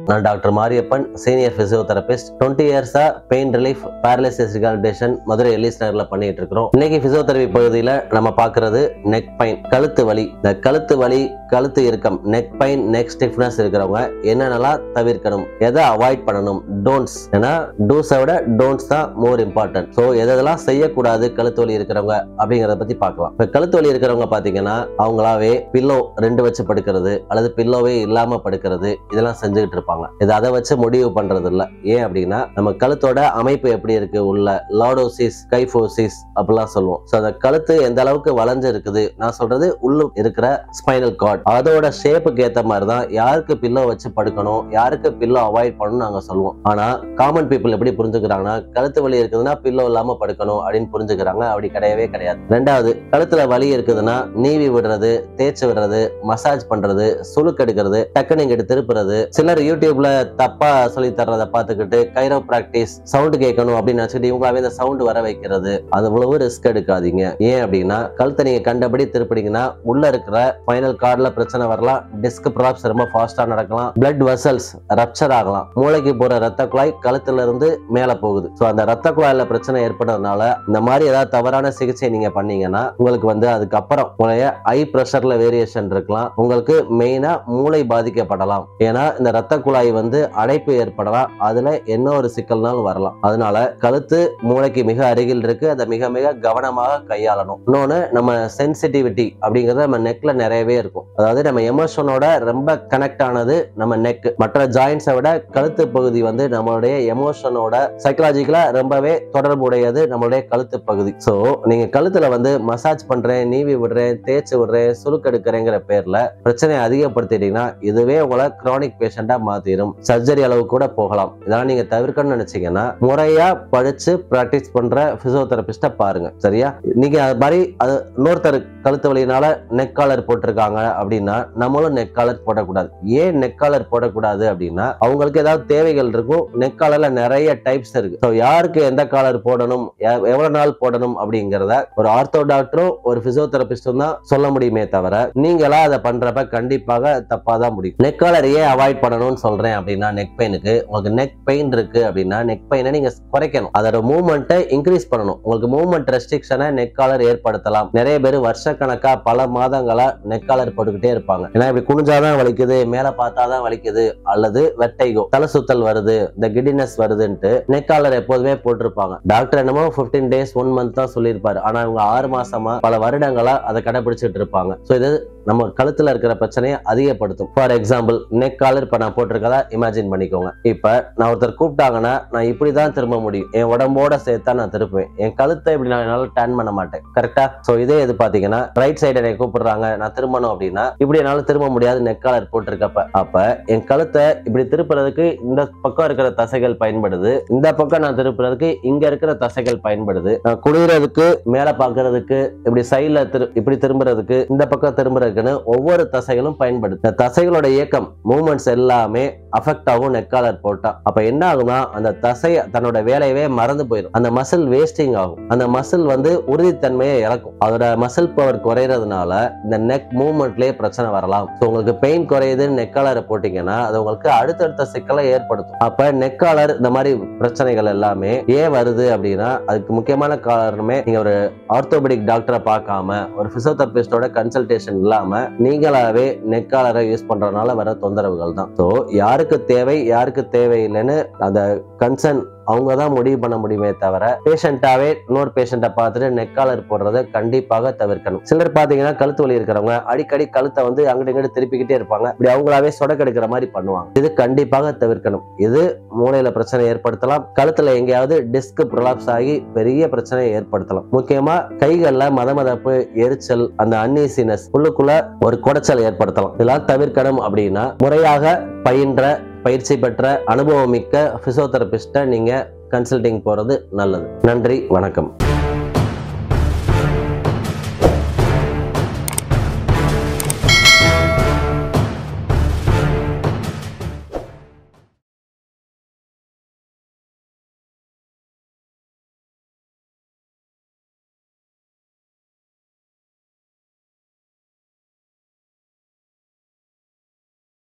நான் doctor Mariappan senior physiotherapist twenty இயர்ஸா pain relief paralysis rehabilitation Madurai Ellis நகர்ல பண்ணிட்டு இருக்கிறோம் இன்னைக்கு பிசியோதெரபி பகுதியில நம்ம பார்க்கிறது நெக் பெயின் கழுத்து வலி இந்த கழுத்து வலி கழுத்து இறுக்கம் நெக் பெயின் நெக் ஸ்டிஃப்னஸ் இருக்கிறவங்க என்னென்னலாம் தவிர்க்கணும் எதை அவாய்ட் பண்ணணும் டோன்ட்ஸ் ஏன்னா டூஸை விட டோன்ட்ஸ் தான் மோர் இம்பார்ட்டன்ட் ஸோ எதெல்லாம் செய்யக்கூடாது கழுத்து வலி இருக்கிறவங்க அப்படிங்கிறத பத்தி பார்க்கலாம் இப்போ கழுத்து வலி இருக்கிறவங்க பார்த்தீங்கன்னா அவங்களாவே பில்லோ ரெண்டு வச்சு படுக்கிறது அல்லது பில்லோவே இல்லாம படுக்கிறது இதெல்லாம் செஞ்சுக்கிட்டு இருப்பாங்க இது அதை வச்சு முடிவு பண்றது இல்ல ஏன் அப்படின்னா நம்ம கழுத்தோட அமைப்பு எப்படி இருக்கு உள்ள லாடோசிஸ் கைஃபோசிஸ் அப்படிலாம் சொல்லுவோம் ஸோ அந்த கழுத்து எந்த அளவுக்கு வளைஞ்சு இருக்குது நான் சொல்றது உள்ள இருக்கிற ஸ்பைனல் கார்டு அதோட ஷேப்புக்கு ஏத்த மாதிரி தான் யாருக்கு பில்லோ வச்சு படுக்கணும் யாருக்கு பில்லோ அவாய்ட் பண்ணணும் நாங்க சொல்லுவோம் ஆனா காமன் பீப்புள் எப்படி புரிஞ்சுக்கிறாங்கன்னா கழுத்து வலி இருக்குதுன்னா பில்லோ இல்லாம படுக்கணும் அப்படின்னு புரிஞ்சுக்கிறாங்க அப்படி கிடையவே கிடையாது ரெண்டாவது கழுத்துல வலி இருக்குதுன்னா நீவி விடுறது தேய்ச்சி விடுறது மசாஜ் பண்றது சுளுக்கெடுக்கிறது டக்குனு இங்கிட்டு திருப்புறது சிலர் யூடியூப்ல தப்பா சொல்லி தர்றதை பார்த்துக்கிட்டு கைரோ பிராக்டிஸ் சவுண்ட் கேட்கணும் அப்படின்னு நினைச்சிட்டு இவங்களாவே இந்த சவுண்ட் வர வைக்கிறது அது அவ்வளவு ரிஸ்க் எடுக்காதீங்க ஏன் அப்படின்னா கழுத்தை நீங்க கண்டபடி திருப்பினீங்கன்னா உள்ள இருக்கிற ஃபைனல் கார்டில் பிரச்சனை வரலாம் டிஸ்க் ப்ராப்ஸ் ரொம்ப ஃபாஸ்டா நடக்கலாம் பிளட் வெசல்ஸ் ரப்சர் ஆகலாம் மூளைக்கு போற ரத்த குழாய் கழுத்துல இருந்து மேல போகுது ஸோ அந்த ரத்த குழாயில பிரச்சனை ஏற்படுறதுனால இந்த மாதிரி ஏதாவது தவறான சிகிச்சை நீங்க பண்ணீங்கன்னா உங்களுக்கு வந்து அதுக்கப்புறம் உங்களுடைய ஐ பிரஷர்ல வேரியேஷன் இருக்கலாம் உங்களுக்கு மெயினா மூளை பாதிக்கப்படலாம் ஏன்னா இந்த ரத்த குழாய் வந்து அடைப்பு ஏற்படலாம் அதுல என்ன ஒரு சிக்கல்னாலும் வரலாம் அதனால கழுத்து மூளைக்கு மிக அருகில் இருக்கு அதை மிக மிக கவனமாக கையாளணும் இன்னொன்னு நம்ம சென்சிட்டிவிட்டி அப்படிங்கறது நம்ம நெக்ல நிறையவே இருக்கும் அதாவது நம்ம எமோஷனோட ரொம்ப கனெக்ட் ஆனது நம்ம நெக் மற்ற ஜாயின்ஸை விட கழுத்து பகுதி வந்து நம்மளுடைய எமோஷனோட சைக்கலாஜிக்கலா ரொம்பவே தொடர்புடையது நம்மளுடைய கழுத்து பகுதி ஸோ நீங்க கழுத்துல வந்து மசாஜ் பண்றேன் நீவி விடுறேன் தேய்ச்சி விடுறேன் சுருக்கெடுக்கிறேங்கிற பேர்ல பிரச்சனையை அதிகப்படுத்திட்டீங்கன்னா இதுவே உங்களை கிரானிக் பேஷண்டா மாத்திரும் சர்ஜரி அளவு கூட போகலாம் இதெல்லாம் நீங்க தவிர்க்கணும்னு நினைச்சீங்கன்னா முறையா படிச்சு பிராக்டிஸ் பண்ற பிசியோதெரபிஸ்ட பாருங்க சரியா நீங்க அது மாதிரி அது இன்னொருத்தர் கழுத்து வலியினால நெக் காலர் போட்டிருக்காங்க அப்படின்னா நம்மளும் நெக் காலர் போடக்கூடாது ஏன் நெக் காலர் போடக்கூடாது அப்படின்னா அவங்களுக்கு ஏதாவது தேவைகள் இருக்கும் நெக் காலர்ல நிறைய டைப்ஸ் இருக்கு ஸோ யாருக்கு எந்த காலர் போடணும் எ- எவ்வளவு நாள் போடணும் அப்படிங்கிறத ஒரு ஆர்த்தோ டாக்டரும் ஒரு பிசியோதெரபிஸ்டும் தான் சொல்ல முடியுமே தவிர நீங்களா அதை பண்றப்ப கண்டிப்பாக தப்பா தான் முடியும் நெக் காலர் ஏன் அவாய்ட் பண்ணணும்னு சொல்றேன் அப்படின்னா நெக் பெயினுக்கு உங்களுக்கு நெக் பெயின் இருக்கு அப்படின்னா நெக் பெயினை நீங்க குறைக்கணும் அதோட மூவ்மெண்ட்டை இன்க்ரீஸ் பண்ணணும் உங்களுக்கு மூவ்மெண்ட் ரெஸ்ட்ரிக்ஷனை நெக் காலர் ஏற்படுத்தலாம் நிறைய பேர் வருஷக்கணக்கா பல மாதங்களா நெக் காலர் போட்டுக்கிட்டே இருப்பாங்க ஏன்னா இப்படி குனிஞ்சாதான் வலிக்குது மேல பார்த்தாதான் வலிக்குது அல்லது வெட்டைகோ தலை சுத்தல் வருது இந்த கிடினஸ் வருதுன்ட்டு நெக் காலர் எப்போதுமே போட்டிருப்பாங்க டாக்டர் என்னமோ 15 டேஸ் ஒன் மந்த் தான் சொல்லியிருப்பாரு ஆனா இவங்க ஆறு மாசமா பல வருடங்களா அதை கடைபிடிச்சிட்டு இருப்பாங்க ஸோ இது நம்ம கழுத்துல இருக்கிற பிரச்சனையை அதிகப்படுத்தும் ஃபார் எக்ஸாம்பிள் நெக் காலர் இப்ப நான் போட்டிருக்கதா இமேஜின் பண்ணிக்கோங்க இப்ப நான் ஒருத்தர் கூப்பிட்டாங்கன்னா நான் இப்படி தான் திரும்ப முடியும் என் உடம்போட சேர்த்தா நான் திருப்புவேன் என் கழுத்தை இப்படி நான் என்னால டர்ன் பண்ண மாட்டேன் கரெக்டா சோ இதே இது பாத்தீங்கன்னா ரைட் சைடு என்னை கூப்பிடுறாங்க நான் திரும்பணும் அப்படின்னா இப்படி என்னால திரும்ப முடியாது நெக் காலர் போட்டிருக்கப்ப அப்ப என் கழுத்தை இப்படி திருப்புறதுக்கு இந்த பக்கம் இருக்கிற தசைகள் பயன்படுது இந்த பக்கம் நான் திருப்புறதுக்கு இங்க இருக்கிற தசைகள் பயன்படுது நான் குடிக்கிறதுக்கு மேல பாக்குறதுக்கு இப்படி சைட்ல திரு இப்படி திரும்புறதுக்கு இந்த பக்கம் திரும்புறதுக்குன்னு ஒவ்வொரு தசைகளும் பயன்படுது இந்த தசைகளோட இயக்கம் மூமெண்ட்ஸ் எல்லாமே அஃபெக்ட் ஆகும் நெக்காலர் போட்டா அப்ப என்ன ஆகும்னா அந்த தசை தன்னோட வேலையவே மறந்து போயிடும் அந்த மசில் வேஸ்டிங் ஆகும் அந்த மசில் வந்து உறுதித்தன்மையை இழக்கும் அதோட மசில் பவர் குறையறதுனால இந்த நெக் மூவ்மெண்ட்லயே பிரச்சனை வரலாம் ஸோ உங்களுக்கு பெயின் குறையுதுன்னு நெக்காலரை போட்டீங்கன்னா அது உங்களுக்கு அடுத்தடுத்த சிக்கலை ஏற்படுத்தும் அப்ப நெக்காலர் இந்த மாதிரி பிரச்சனைகள் எல்லாமே ஏன் வருது அப்படின்னா அதுக்கு முக்கியமான காரணமே நீங்க ஒரு ஆர்த்தோபெடிக் டாக்டரை பார்க்காம ஒரு பிசியோதெரபிஸ்டோட கன்சல்டேஷன் இல்லாம நீங்களாவே நெக்காலரை யூஸ் பண்றதுனால வர தொந்தரவுகள் தான் ஸோ யாருக்கு தேவை யாருக்கு தேவையில்லைன்னு அந்த கன்சர்ன் அவங்க தான் முடிவு பண்ண முடியுமே தவிர பேஷண்டாவே இன்னொரு பேஷண்ட்டை பார்த்துட்டு நெக்காலர் போடுறதை கண்டிப்பாக தவிர்க்கணும் சிலர் பார்த்தீங்கன்னா கழுத்து வலி இருக்கிறவங்க அடிக்கடி கழுத்தை வந்து அங்கிட்டு இங்கிட்டு திருப்பிக்கிட்டே இருப்பாங்க இப்படி அவங்களாவே சொடக்கெடுக்கிற மாதிரி பண்ணுவாங்க இது கண்டிப்பாக தவிர்க்கணும் இது மூளையில பிரச்சனை ஏற்படுத்தலாம் கழுத்துல எங்கேயாவது டிஸ்க் ப்ரொலாப்ஸ் ஆகி பெரிய பிரச்சனையை ஏற்படுத்தலாம் முக்கியமா கைகள்ல மதமதப்பு எரிச்சல் அந்த அன்னீசினஸ் உள்ளுக்குள்ள ஒரு குடைச்சல் ஏற்படுத்தலாம் இதெல்லாம் தவிர்க்கணும் அப்படின்னா முறையாக பயின்ற பயிற்சி பெற்ற அனுபவமிக்க பிசியோதெரபிஸ்ட்டை நீங்க கன்சல்டிங் போறது நல்லது நன்றி வணக்கம்